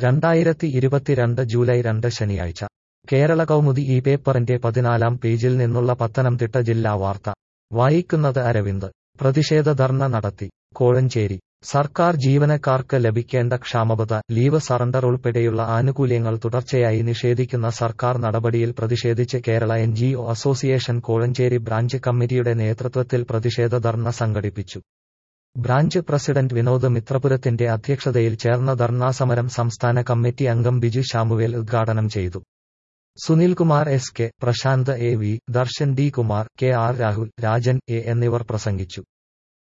രണ്ടായിരത്തി ഇരുപത്തിരണ്ട് ജൂലൈ രണ്ട് ശനിയാഴ്ച കേരള കൗമുദി ഈ പേപ്പറിന്റെ പതിനാലാം പേജിൽ നിന്നുള്ള പത്തനംതിട്ട ജില്ലാ വാർത്ത വായിക്കുന്നത് അരവിന്ദ് പ്രതിഷേധ ധർണ നടത്തി കോഴഞ്ചേരി സർക്കാർ ജീവനക്കാർക്ക് ലഭിക്കേണ്ട ക്ഷാമബത്ത ലീവ് സറണ്ടർ ഉൾപ്പെടെയുള്ള ആനുകൂല്യങ്ങൾ തുടർച്ചയായി നിഷേധിക്കുന്ന സർക്കാർ നടപടിയിൽ പ്രതിഷേധിച്ച് Kerala N association Kozhencherry branch കമ്മിറ്റിയുടെ നേതൃത്വത്തിൽ പ്രതിഷേധ ധർണ സംഘടിപ്പിച്ചു ബ്രാഞ്ച് പ്രസിഡന്റ് വിനോദ് മിത്രപുരത്തിന്റെ അധ്യക്ഷതയിൽ ചേർന്ന ധർണാസമരം സംസ്ഥാന കമ്മിറ്റി അംഗം ബിജു ശാമുവേൽ ഉദ്ഘാടനം ചെയ്തു Sunilkumar S K Prashanth A V Darshan D Kumar K R Rahul Rajan A എന്നിവർ പ്രസംഗിച്ചു